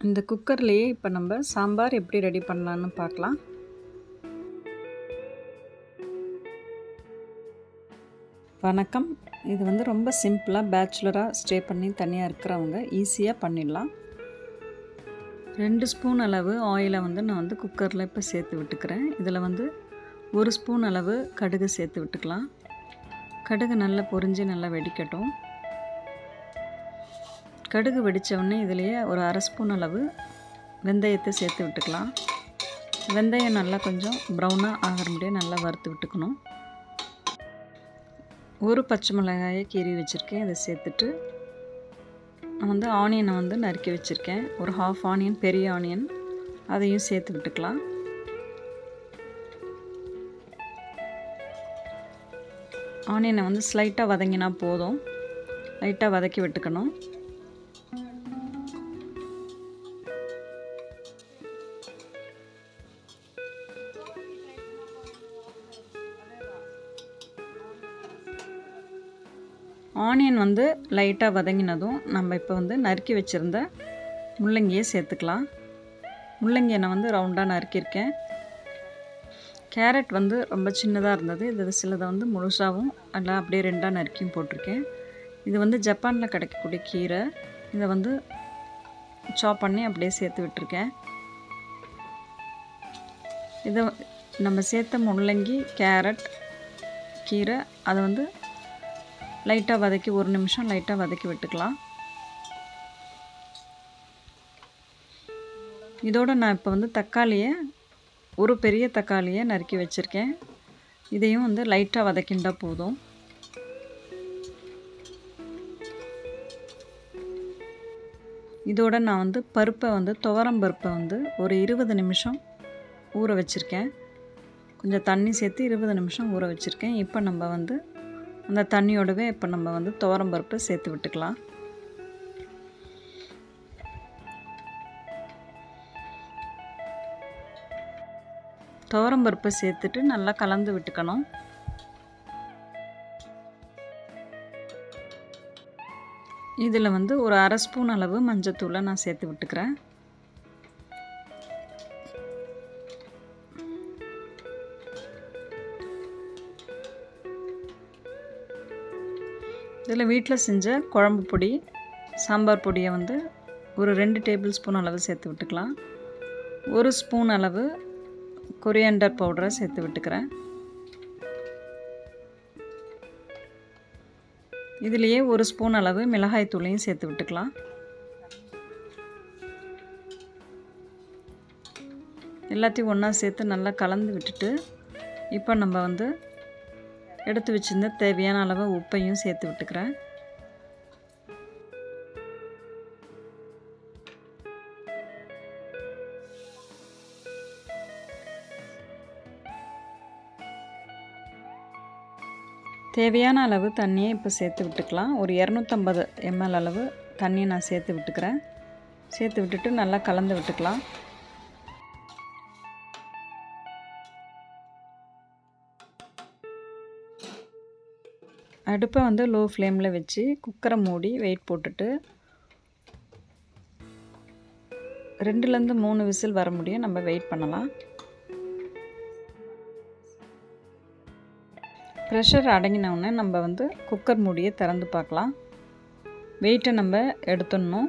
இந்த குக்கர்லேயே இப்போ நம்ம சாம்பார் எப்படி ரெடி பண்ணலான்னு பார்க்கலாம் வணக்கம் இது வந்து ரொம்ப சிம்பிளாக பேச்சுலராக ஸ்டே பண்ணி தனியாக இருக்கிறவங்க ஈஸியாக பண்ணிடலாம் ரெண்டு ஸ்பூன் அளவு ஆயிலை வந்து நான் வந்து குக்கரில் இப்போ சேர்த்து விட்டுக்கிறேன் இதில் வந்து ஒரு ஸ்பூன் அளவு கடுகு சேர்த்து விட்டுக்கலாம் கடுகு நல்லா பொரிஞ்சு நல்லா வெடிக்கட்டும் கடுகு வெடித்தவுடனே இதுலேயே ஒரு அரை ஸ்பூன் அளவு வெந்தயத்தை சேர்த்து விட்டுக்கலாம் வெந்தயம் நல்லா கொஞ்சம் ப்ரௌனாக ஆகிற முடியே நல்லா வறுத்து விட்டுக்கணும் ஒரு பச்சை மிளகாயை கீறி வச்சுருக்கேன் இதை சேர்த்துட்டு நான் வந்து ஆனியனை வந்து நறுக்கி வச்சுருக்கேன் ஒரு ஹாஃப் ஆனியன் பெரிய ஆனியன் அதையும் சேர்த்து விட்டுக்கலாம் ஆனியனை வந்து ஸ்லைட்டாக வதங்கினா போதும் லைட்டாக வதக்கி விட்டுக்கணும் ஆனியன் வந்து லைட்டாக வதங்கினதும் நம்ம இப்போ வந்து நறுக்கி வச்சுருந்த முள்ளங்கியை சேர்த்துக்கலாம் முள்ளங்கியை நான் வந்து ரவுண்டாக நறுக்கியிருக்கேன் கேரட் வந்து ரொம்ப சின்னதாக இருந்தது இது சிலதை வந்து முழுசாகவும் எல்லாம் அப்படியே ரெண்டாக நறுக்கியும் போட்டிருக்கேன் இது வந்து ஜப்பானில் கிடைக்கக்கூடிய கீரை இதை வந்து சாப் பண்ணி அப்படியே சேர்த்து விட்டுருக்கேன் இதை நம்ம சேர்த்த முள்ளங்கி கேரட் கீரை அதை வந்து லைட்டாக வதக்கி ஒரு நிமிஷம் லைட்டாக வதக்கி விட்டுக்கலாம் இதோடு நான் இப்போ வந்து தக்காளியை ஒரு பெரிய தக்காளியை நறுக்கி வச்சுருக்கேன் இதையும் வந்து லைட்டாக வதக்கிண்டா போதும் இதோட நான் வந்து பருப்பை வந்து துவரம் பருப்பை வந்து ஒரு இருபது நிமிஷம் ஊற வச்சுருக்கேன் கொஞ்சம் தண்ணி சேர்த்து இருபது நிமிஷம் ஊற வச்சுருக்கேன் இப்போ நம்ம வந்து அந்த தண்ணியோடவே இப்போ நம்ம வந்து துவரம் பருப்பை சேர்த்து விட்டுக்கலாம் துவரம் பருப்பை சேர்த்துட்டு நல்லா கலந்து விட்டுக்கணும் இதில் வந்து ஒரு அரை ஸ்பூன் அளவு மஞ்சத்தூளை நான் சேர்த்து விட்டுக்கிறேன் இதில் வீட்டில் செஞ்ச குழம்பு பொடி சாம்பார் பொடியை வந்து ஒரு ரெண்டு டேபிள் ஸ்பூன் அளவு சேர்த்து விட்டுக்கலாம் ஒரு ஸ்பூன் அளவு கொரியாண்டர் பவுடரை சேர்த்து விட்டுக்கிறேன் இதுலேயே ஒரு ஸ்பூன் அளவு மிளகாய் தூளையும் சேர்த்து விட்டுக்கலாம் எல்லாத்தையும் ஒன்றா சேர்த்து நல்லா கலந்து விட்டுட்டு இப்போ நம்ம வந்து எடுத்து வச்சுருந்த தேவையான அளவு உப்பையும் சேர்த்து விட்டுக்கிறேன் தேவையான அளவு தண்ணியை இப்போ சேர்த்து விட்டுக்கலாம் ஒரு இரநூத்தம்பது எம்எல் அளவு தண்ணியை நான் சேர்த்து விட்டுக்கிறேன் சேர்த்து விட்டுட்டு நல்லா கலந்து விட்டுக்கலாம் அடுப்பை வந்து லோ ஃப்ளேமில் வச்சு குக்கரை மூடி வெயிட் போட்டுட்டு ரெண்டுலேருந்து மூணு விசில் வர முடியும் நம்ம வெயிட் பண்ணலாம் ப்ரெஷர் அடங்கினவுடனே நம்ம வந்து குக்கர் மூடியை திறந்து பார்க்கலாம் வெயிட்டை நம்ம எடுத்துடணும்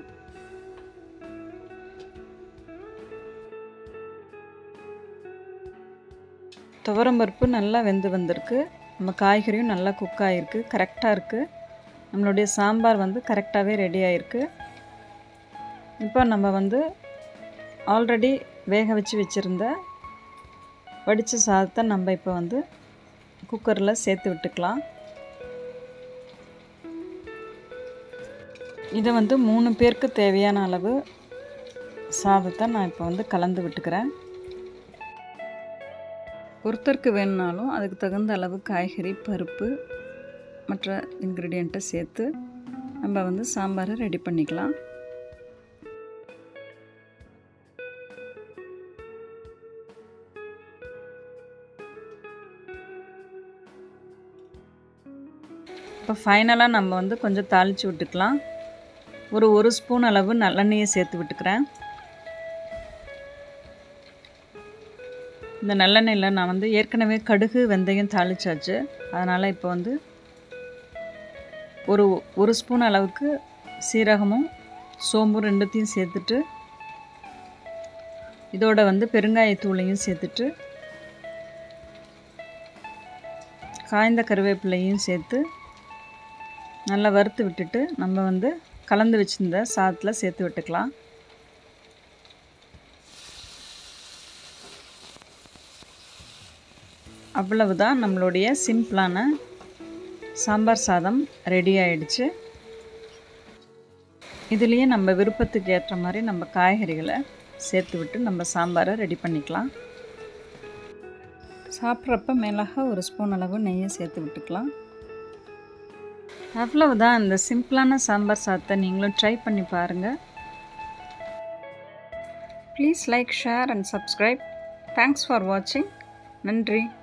துவரம்பருப்பு நல்லா வெந்து வந்திருக்கு நம்ம காய்கறியும் நல்லா குக் ஆகிருக்கு கரெக்டாக இருக்குது நம்மளுடைய சாம்பார் வந்து கரெக்டாகவே ரெடி ஆகிருக்கு இப்போ நம்ம வந்து ஆல்ரெடி வேக வச்சு வச்சுருந்த வடித்த சாதத்தை நம்ம இப்போ வந்து குக்கரில் சேர்த்து விட்டுக்கலாம் இதை வந்து மூணு பேருக்கு தேவையான அளவு சாதத்தை நான் இப்போ வந்து கலந்து விட்டுக்கிறேன் ஒருத்தருக்கு வேணுனாலும் அதுக்கு தகுந்த அளவு காய்கறி பருப்பு மற்ற இன்க்ரீடியண்ட்டை சேர்த்து நம்ம வந்து சாம்பாரை ரெடி பண்ணிக்கலாம் இப்போ ஃபைனலாக நம்ம வந்து கொஞ்சம் தாளித்து விட்டுக்கலாம் ஒரு ஒரு ஸ்பூன் அளவு நல்லெண்ணெயை சேர்த்து விட்டுக்கிறேன் இந்த நல்லெண்ணெயில் நான் வந்து ஏற்கனவே கடுகு வெந்தயம் தாளிச்சாச்சு அதனால் இப்போ வந்து ஒரு ஒரு ஸ்பூன் அளவுக்கு சீரகமும் சோம்பும் ரெண்டுத்தையும் சேர்த்துட்டு இதோட வந்து பெருங்காயத்தூளையும் சேர்த்துட்டு காய்ந்த கருவேப்பிலையும் சேர்த்து நல்லா வறுத்து விட்டுட்டு நம்ம வந்து கலந்து வச்சுருந்த சாதத்தில் சேர்த்து விட்டுக்கலாம் அவ்வளவுதான் நம்மளுடைய சிம்பிளான சாம்பார் சாதம் ரெடி ஆயிடுச்சு இதுலேயே நம்ம விருப்பத்துக்கு ஏற்ற மாதிரி நம்ம காய்கறிகளை சேர்த்து விட்டு நம்ம சாம்பாரை ரெடி பண்ணிக்கலாம் சாப்பிட்றப்ப மேலாக ஒரு ஸ்பூன் அளவு நெய்யை சேர்த்து விட்டுக்கலாம் அவ்வளவுதான் இந்த சிம்பிளான சாம்பார் சாதத்தை நீங்களும் ட்ரை பண்ணி பாருங்கள் please like share and subscribe thanks for வாட்சிங் நன்றி